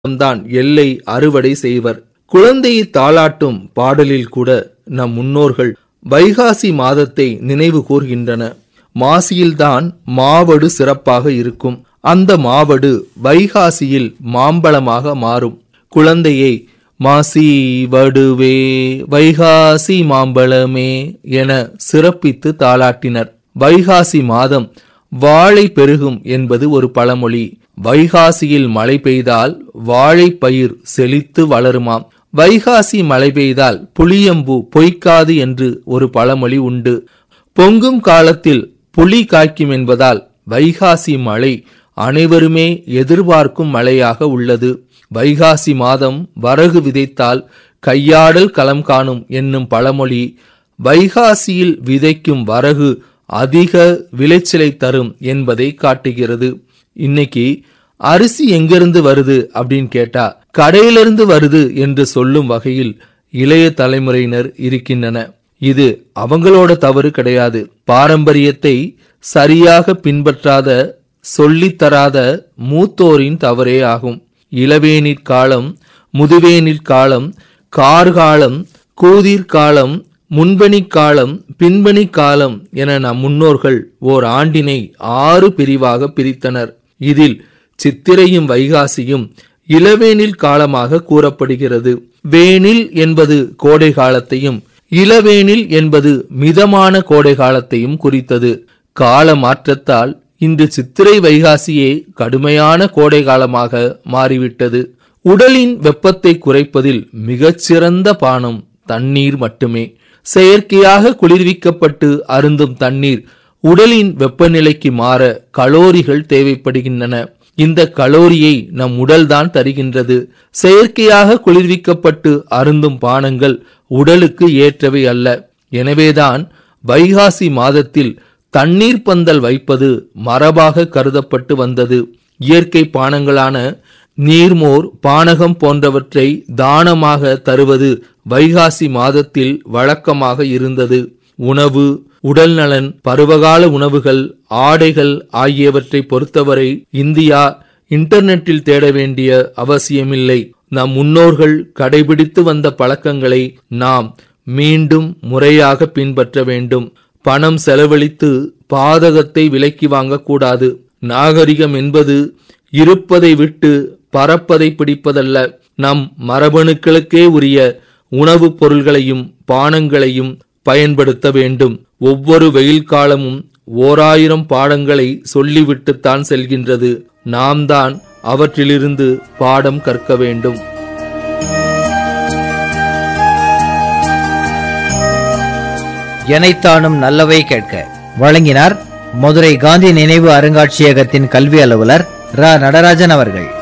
தான் எல்லை அறுவடை செய்வர் குழந்தையை தாளாட்டும் பாடலில் கூட நம் முன்னோர்கள் வைகாசி மாதத்தை நினைவு கூர்கின்றன மாசியில்தான் மாவடு சிறப்பாக இருக்கும் அந்த மாவடு வைகாசியில் மாம்பழமாக மாறும் குழந்தையை மாசி வடுவே வைகாசி மாம்பழமே என சிறப்பித்து தாளாட்டினர் வைகாசி மாதம் வாழை பெருகும் என்பது ஒரு பழமொழி வைகாசியில் மழை பெய்தால் வாழைப்பயிர் செழித்து வளருமாம் வைகாசி மழை பெய்தால் புளியம்பு பொய்க்காது என்று ஒரு பழமொழி உண்டு பொங்கும் காலத்தில் புலி காய்க்கும் என்பதால் வைகாசி மழை அனைவருமே எதிர்பார்க்கும் மழையாக உள்ளது வைகாசி மாதம் வரகு விதைத்தால் கையாடல் களம் காணும் என்னும் பழமொழி வைகாசியில் விதைக்கும் வரகு அதிக விளைச்சலை தரும் என்பதை காட்டுகிறது இன்னைக்கு அரிசி எங்கிருந்து வருது அப்படின்னு கேட்டா கடையிலிருந்து வருது என்று சொல்லும் வகையில் இளைய தலைமுறையினர் இருக்கின்றன இது அவங்களோட தவறு கிடையாது பாரம்பரியத்தை சரியாக பின்பற்றாத சொல்லித்தராத மூத்தோரின் தவறே ஆகும் இளவேனிற் காலம் முதுவேனிற் காலம் கார்காலம் கூதிர் காலம் முன்பணிக் காலம் பின்பணிக் காலம் என நம் முன்னோர்கள் ஓர் ஆண்டினை ஆறு பிரிவாக பிரித்தனர் இதில் சித்திரையும் வைகாசியும் இளவேனில் காலமாக கூறப்படுகிறது வேனில் என்பது கோடை காலத்தையும் இளவேனில் என்பது மிதமான கோடை காலத்தையும் குறித்தது கால மாற்றத்தால் இன்று சித்திரை வைகாசியே கடுமையான கோடை காலமாக மாறிவிட்டது உடலின் வெப்பத்தை குறைப்பதில் மிகச்சிறந்த பானம் தண்ணீர் மட்டுமே செயற்கையாக குளிர்விக்கப்பட்டு அருந்தும் தண்ணீர் உடலின் வெப்பநிலைக்கு மாற கலோரிகள் தேவைப்படுகின்றன இந்த கலோரியை நம் உடல்தான் தருகின்றது செயற்கையாக குளிர்விக்கப்பட்டு அருந்தும் பானங்கள் உடலுக்கு ஏற்றவை அல்ல எனவேதான் வைகாசி மாதத்தில் தண்ணீர் பந்தல் வைப்பது மரபாக கருதப்பட்டு வந்தது இயற்கை பானங்களான நீர்மோர் பானகம் போன்றவற்றை தானமாக தருவது வைகாசி மாதத்தில் வழக்கமாக இருந்தது உணவு உடல்நலன் பருவகால உணவுகள் ஆடைகள் ஆகியவற்றை பொறுத்தவரை இந்தியா இன்டர்நெட்டில் தேட வேண்டிய அவசியமில்லை நம் முன்னோர்கள் கடைபிடித்து வந்த பழக்கங்களை நாம் மீண்டும் முறையாக பின்பற்ற வேண்டும் பணம் செலவழித்து பாதகத்தை விலைக்கு வாங்கக்கூடாது நாகரிகம் என்பது இருப்பதை விட்டு பறப்பதை பிடிப்பதல்ல நம் மரபணுக்களுக்கே உரிய உணவுப் பொருள்களையும் பானங்களையும் பயன்படுத்த வேண்டும் ஒவ்வொரு வெயில் காலமும் ஓராயிரம் பாடங்களை சொல்லிவிட்டுத்தான் செல்கின்றது நாம் தான் அவற்றிலிருந்து பாடம் கற்க வேண்டும் எனைத்தானும் நல்லவை கேட்க வழங்கினார் மதுரை காந்தி நினைவு அருங்காட்சியகத்தின் கல்வி அலுவலர் ரா நடராஜன் அவர்கள்